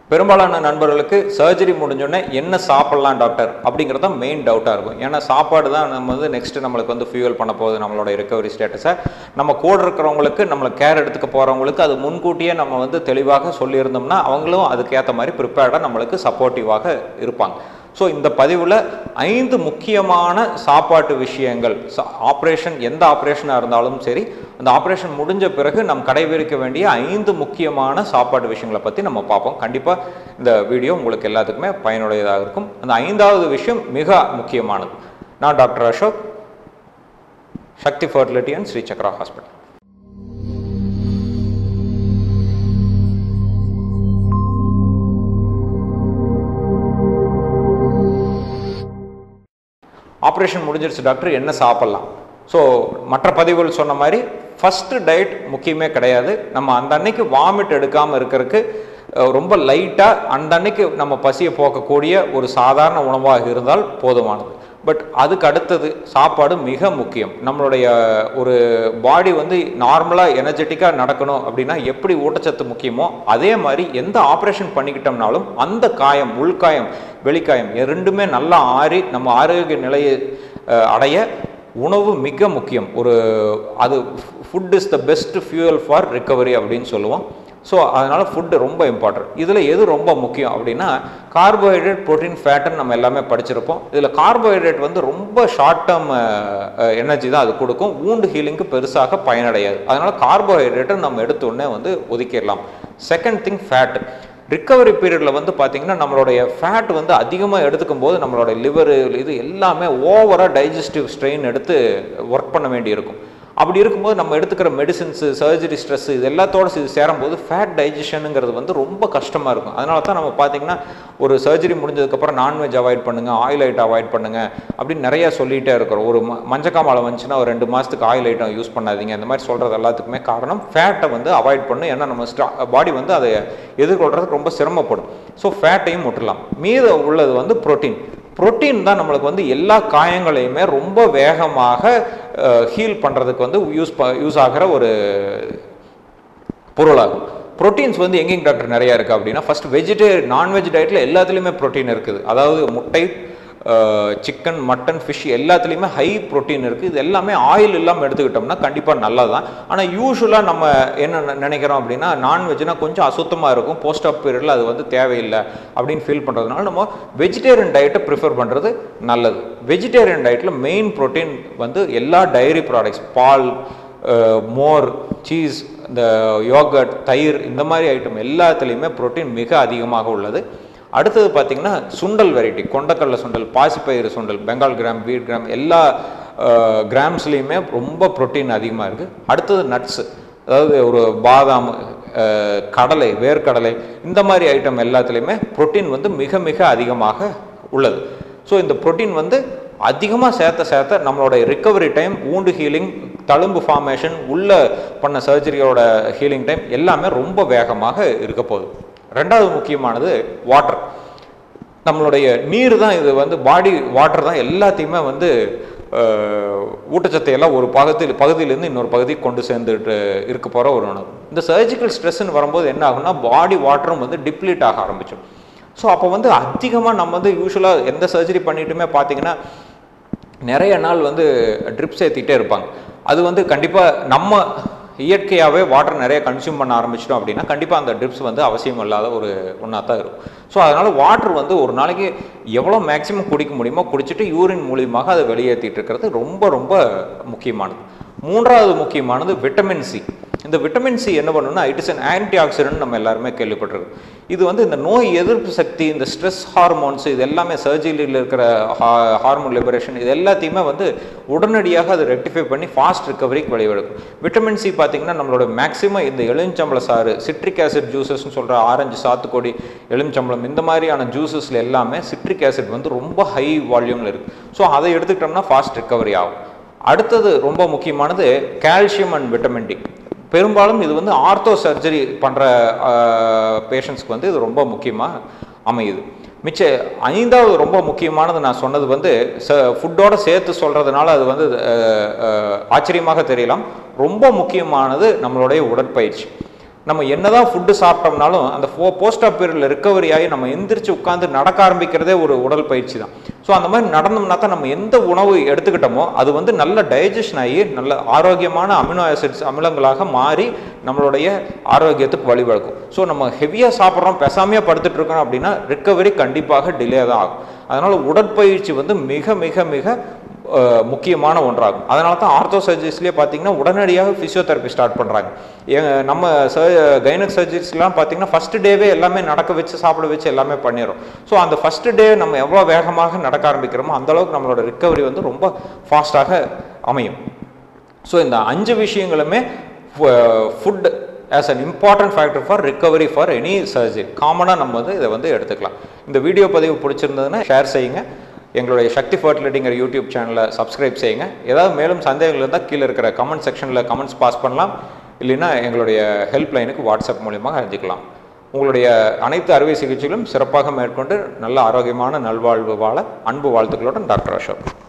பெரும்பாலான நண்பர்களுக்கு சர்ஜரி முடிஞ்சோடனே என்ன சாப்பிட்லாம் டாக்டர் அப்படிங்கிறது தான் மெயின் டவுட்டாக இருக்கும் ஏன்னா சாப்பாடு தான் நம்ம வந்து நெக்ஸ்ட் நம்மளுக்கு வந்து ஃபியூவல் பண்ண போகுது நம்மளோட ரிகவரி ஸ்டேட்டஸை நம்ம கூட இருக்கிறவங்களுக்கு நம்மளை கேர் எடுத்துக்க போகிறவங்களுக்கு அது முன்கூட்டியே நம்ம வந்து தெளிவாக சொல்லியிருந்தோம்னா அவங்களும் அதுக்கேற்ற மாதிரி ப்ரிப்பேர்டாக நம்மளுக்கு சப்போர்ட்டிவாக இருப்பாங்க ஸோ இந்த பதிவில் ஐந்து முக்கியமான சாப்பாட்டு விஷயங்கள் ஆப்ரேஷன் எந்த ஆப்ரேஷனாக இருந்தாலும் சரி அந்த ஆப்ரேஷன் முடிஞ்ச பிறகு நம் கடைபிடிக்க வேண்டிய ஐந்து முக்கியமான சாப்பாட்டு விஷயங்களை பற்றி நம்ம பார்ப்போம் கண்டிப்பாக இந்த வீடியோ உங்களுக்கு எல்லாத்துக்குமே பயனுடையதாக இருக்கும் அந்த ஐந்தாவது விஷயம் மிக முக்கியமானது நான் doctor Ashok Shakthi fertility and Sri Chakra hospital operation முடிஞ்சிருச்சு டாக்டர் என்ன சாப்பிட்லாம் ஸோ மற்ற பதிவுகள் சொன்ன மாதிரி ஃபஸ்ட்டு டயட் முக்கியமே கிடையாது நம்ம அந்த அன்னைக்கு வாமிட் எடுக்காமல் இருக்கிறதுக்கு அஹ், ரொம்ப லைட்டாக அந்த அன்னைக்கு நம்ம பசியை போக்கக்கூடிய ஒரு சாதாரண உணவாக இருந்தால் போதுமானது பட் அதுக்கு அடுத்தது சாப்பாடு மிக முக்கியம் நம்மளுடைய ஒரு பாடி வந்து நார்மலாக எனர்ஜெட்டிக்காக நடக்கணும் அப்படின்னா எப்படி ஊட்டச்சத்து முக்கியமோ அதே மாதிரி எந்த ஆப்ரேஷன் பண்ணிக்கிட்டோம்னாலும் அந்த காயம் உள்காயம் வெளிக்காயம் ரெண்டுமே நல்லா ஆறி நம்ம ஆரோக்கிய நிலையை அஹ், அடைய உணவு மிக முக்கியம் ஒரு அது food is the best fuel for recovery அப்படின்னு சொல்லுவோம் ஸோ அதனால் ஃபுட்டு ரொம்ப இம்பார்ட்டன்ட் இதில் எது ரொம்ப முக்கியம் அப்படின்னா கார்போஹைட்ரேட் புரோட்டீன் ஃபேட்டுன்னு நம்ம எல்லாமே படிச்சிருப்போம் இதில் கார்போஹைட்ரேட் வந்து ரொம்ப ஷார்ட் டேர்ம் எனர்ஜி தான் அது கொடுக்கும் wound ஹீலிங்க்கு பெருசாக பயனடையாது அதனால் கார்போஹைட்ரேட்டை நம்ம எடுத்த உடனே வந்து ஒதுக்கிடலாம் செகண்ட் திங் ஃபேட் ரிக்கவரி பீரியடில் வந்து பார்த்தீங்கன்னா நம்மளுடைய ஃபேட் வந்து அதிகமாக எடுத்துக்கும் போது நம்மளோட லிவர் இது எல்லாமே ஓவராக டைஜஸ்டிவ் ஸ்ட்ரெயின் எடுத்து ஒர்க் பண்ண வேண்டியிருக்கும் அப்படி இருக்கும்போது நம்ம எடுத்துக்கிற மெடிசின்ஸு சர்ஜரி ஸ்ட்ரெஸ் இது எல்லாத்தோட இது சேரும்போது ஃபேட் டைஜஷனுங்கிறது வந்து ரொம்ப கஷ்டமாக இருக்கும் அதனால தான் நம்ம பார்த்தீங்கன்னா ஒரு சர்ஜரி முடிஞ்சதுக்கப்புறம் நான்வெஜ் அவாய்ட் பண்ணுங்கள் ஆயில் ஐட்டம் அவாய்ட் பண்ணுங்கள் அப்படின்னு நிறைய சொல்லிகிட்டே இருக்கிறோம் ஒரு ம மஞ்சக்காமலை வந்துச்சுன்னா ஒரு ரெண்டு மாதத்துக்கு ஆயில் ஐட்டம் யூஸ் பண்ணாதீங்க இந்த மாதிரி சொல்கிறது எல்லாத்துக்குமே காரணம் ஃபேட்டை வந்து அவாய்ட் பண்ணும் ஏன்னா நம்ம ஸ்டா பாடி வந்து அதை எதிர்கொள்கிறதுக்கு ரொம்ப சிரமப்படும் ஸோ ஃபேட்டையும் விட்டுடலாம் மீத உள்ளது வந்து புரோட்டீன் புரோட்டீன் தான் நம்மளுக்கு வந்து எல்லா காயங்களையுமே ரொம்ப வேகமாக ஹீல் பண்ணுறதுக்கு வந்து யூஸ் ப யூஸ் ஆகிற ஒரு பொருளாகும் புரோட்டீன்ஸ் வந்து எங்கேங்க டாக்டர் நிறையா இருக்குது அப்படின்னா ஃபர்ஸ்ட் வெஜிடேரியன் நான்வெஜ் டயட்டில் எல்லாத்துலேயுமே புரோட்டீன் இருக்குது அதாவது முட்டை சிக்கன் மட்டன் ஃபிஷ் எல்லாத்துலேயுமே ஹை புரோட்டீன் இருக்குது இது எல்லாமே ஆயில் இல்லாமல் எடுத்துக்கிட்டோம்னா கண்டிப்பாக நல்லது தான் ஆனால் யூஸ்வலாக நம்ம என்ன நெ- நினைக்கிறோம் அப்படின்னா நான்வெஜ்னா கொஞ்சம் அசுத்தமாக இருக்கும் போஸ்ட் ஆஃப் பீரியடில் அது வந்து தேவையில்லை அப்படின்னு ஃபீல் பண்ணுறதுனால நம்ம வெஜிடேரியன் டயட்டை ப்ரிஃபர் பண்ணுறது நல்லது வெஜிடேரியன் டயட்டில் மெயின் புரோட்டீன் வந்து எல்லா டைரி ப்ராடக்ட்ஸ் பால் அஹ், மோர் சீஸ் இந்த யோகட் தயிர் இந்த மாதிரி ஐட்டம் எல்லாத்துலேயுமே புரோட்டீன் மிக அதிகமாக உள்ளது அடுத்தது பார்த்தீங்கன்னா சுண்டல் வெரைட்டி கொண்டக்கடலை சுண்டல் பாசிப்பயிறு சுண்டல் பெங்கால் கிராம் வீட் கிராம் எல்லா கிராம்ஸ்லேயுமே ரொம்ப புரோட்டீன் அதிகமாக இருக்குது அடுத்தது நட்ஸு அதாவது ஒரு பாதாம் அஹ், கடலை வேர்க்கடலை இந்த மாதிரி ஐட்டம் எல்லாத்துலேயுமே புரோட்டீன் வந்து மிக மிக அதிகமாக உள்ளது ஸோ இந்த புரோட்டீன் வந்து அதிகமாக சேர்த்த சேர்த்த நம்மளோட ரிக்கவரி டைம் wound ஹீலிங் தழும்பு ஃபார்மேஷன் உள்ள பண்ண சர்ஜரியோட ஹீலிங் டைம் எல்லாமே ரொம்ப வேகமாக இருக்க போகுது ரெண்டாவது முக்கியமானது வாட்டர் நம்மளுடைய நீர் தான் இது வந்து பாடி வாட்டர் தான் எல்லாத்தையுமே வந்து அஹ், ஊட்டச்சத்தை எல்லாம் ஒரு பகுதியில் பகுதியிலேருந்து இன்னொரு பகுதிக்கு கொண்டு சேர்ந்துட்டு இருக்க போகிற ஒரு உணவு இந்த சர்ஜிக்கல் ஸ்ட்ரெஸ்ன்னு வரும்போது என்ன ஆகும்னா பாடி வாட்டரும் வந்து டிப்ளீட் ஆக ஆரம்பிச்சிடும் ஸோ அப்போ வந்து அதிகமாக நம்ம வந்து யூஸ்வலாக எந்த சர்ஜரி பண்ணிட்டுமே பார்த்தீங்கன்னா நிறைய நாள் வந்து ட்ரிப்ஸ் ஏற்றிட்டே இருப்பாங்க அது வந்து கண்டிப்பாக நம்ம இயற்கையாகவே வாட்டர் நிறைய கன்சியூம் பண்ண ஆரம்பிச்சிட்டோம் அப்படின்னா கண்டிப்பாக அந்த ட்ரிப்ஸ் வந்து அவசியம் இல்லாத ஒரு ஒன்றா தான் இருக்கும் ஸோ அதனால் வாட்டர் வந்து ஒரு நாளைக்கு எவ்வளோ மேக்ஸிமம் குடிக்க முடியுமோ குடிச்சிட்டு யூரின் மூலியமாக அதை வெளியேற்றிட்டு இருக்கிறது ரொம்ப ரொம்ப முக்கியமானது மூன்றாவது முக்கியமானது விட்டமின் சி இந்த விட்டமின் சி என்ன பண்ணுன்னா it is an antioxidant நம்ம எல்லாருமே கேள்விப்பட்டிருக்கோம் இது வந்து இந்த நோய் எதிர்ப்பு சக்தி இந்த ஸ்ட்ரெஸ் ஹார்மோன்ஸ் இது எல்லாமே சர்ஜரியில் இருக்கிற ஹார்மோன் லிபரேஷன் இது எல்லாத்தையுமே வந்து உடனடியாக அதை ரெக்டிஃபை பண்ணி ஃபாஸ்ட் ரிகவரிக்கு வழிவெடுக்கும் விட்டமின் சி பார்த்தீங்கன்னா நம்மளோட மேக்ஸிமம் இந்த எலுமிச்சம்பள சாறு சிட்ரிக் ஆசிட் ஜூசஸ்னு சொல்கிற ஆரஞ்சு சாத்துக்கொடி எலுமிச்சம்பளம் இந்த மாதிரியான ஜூசஸில் எல்லாமே சிட்ரிக் ஆசிட் வந்து ரொம்ப ஹை வால்யூமில் இருக்குது ஸோ அதை எடுத்துக்கிட்டோம்னா ஃபாஸ்ட் ரிகவரி ஆகும் அடுத்தது ரொம்ப முக்கியமானது கால்சியம் அண்ட் விட்டமின் டி பெரும்பாலும் இது வந்து ஆர்த்தோ சர்ஜரி பண்ணுற பேஷண்ட்ஸ்க்கு வந்து இது ரொம்ப முக்கியமாக அமையுது மிச்ச ஐந்தாவது ரொம்ப முக்கியமானது நான் சொன்னது வந்து ச ஃபுட்டோட சேர்த்து சொல்கிறதுனால அது வந்து அஹ், அஹ், ஆச்சரியமாக தெரியலாம் ரொம்ப முக்கியமானது நம்மளுடைய உடற்பயிற்சி நம்ம என்னதான் ஃபுட்டு சாப்பிட்டோம்னாலும் அந்த ஃபோ போஸ்ட் ஆப் பீரியடில் ரிக்கவரி ஆகி நம்ம எந்திரிச்சு உட்காந்து நடக்க ஆரம்பிக்கிறதே ஒரு உடல் பயிற்சி தான் ஸோ அந்த மாதிரி நடந்தோம்னா தான் நம்ம எந்த உணவு எடுத்துக்கிட்டோமோ அது வந்து நல்ல டைஜஷன் ஆகி நல்ல ஆரோக்கியமான அமினோ ஆசிட்ஸ் அமிலங்களாக மாறி நம்மளுடைய ஆரோக்கியத்துக்கு வழிவகுக்கும் ஸோ நம்ம ஹெவியாக சாப்பிட்றோம் பெசாமையாக படுத்துட்டு இருக்கோம் அப்படின்னா ரிக்கவரி கண்டிப்பாக டிலே தான் ஆகும் அதனால் உடற்பயிற்சி வந்து மிக மிக மிக அஹ், முக்கியமான ஒன்றாகும் அதனால தான் ஆர்த்தோ சர்ஜரிஸ்லேயே பார்த்தீங்கன்னா உடனடியாக ஃபிசியோதெரப்பி ஸ்டார்ட் பண்ணுறாங்க நம்ம கைனக் சர்ஜரிஸ்லாம் பார்த்தீங்கன்னா ஃபர்ஸ்ட் டேவே எல்லாமே நடக்க வச்சு சாப்பிட வச்சு எல்லாமே பண்ணிடுறோம் ஸோ அந்த ஃபர்ஸ்ட் டே நம்ம எவ்வளோ வேகமாக நடக்க ஆரம்பிக்கிறோமோ அந்த அளவுக்கு நம்மளோட ரிக்கவரி வந்து ரொம்ப ஃபாஸ்ட்டாக அமையும் ஸோ இந்த அஞ்சு விஷயங்களுமே food as an important factor for recovery for any surgery காமனாக நம்ம வந்து இதை வந்து எடுத்துக்கலாம் இந்த வீடியோ பதிவு பிடிச்சிருந்ததுன்னா ஷேர் செய்யுங்க எங்களுடைய சக்தி ஃபர்டிலிட்டிங்கிற யூடியூப் சேனலை சப்ஸ்கிரைப் செய்யுங்க ஏதாவது மேலும் சந்தேகங்கள் இருந்தால் கீழே இருக்கிற கமெண்ட் செக்ஷனில் கமெண்ட்ஸ் பாஸ் பண்ணலாம் இல்லைன்னா எங்களுடைய ஹெல்ப் லைனுக்கு வாட்ஸ்அப் மூலியமாக அறிஞ்சிக்கலாம் உங்களுடைய அனைத்து அறுவை சிகிச்சைகளும் சிறப்பாக மேற்கொண்டு நல்ல ஆரோக்கியமான நல்வாழ்வு வாழ அன்பு வாழ்த்துக்களுடன் டாக்டர் அசோக்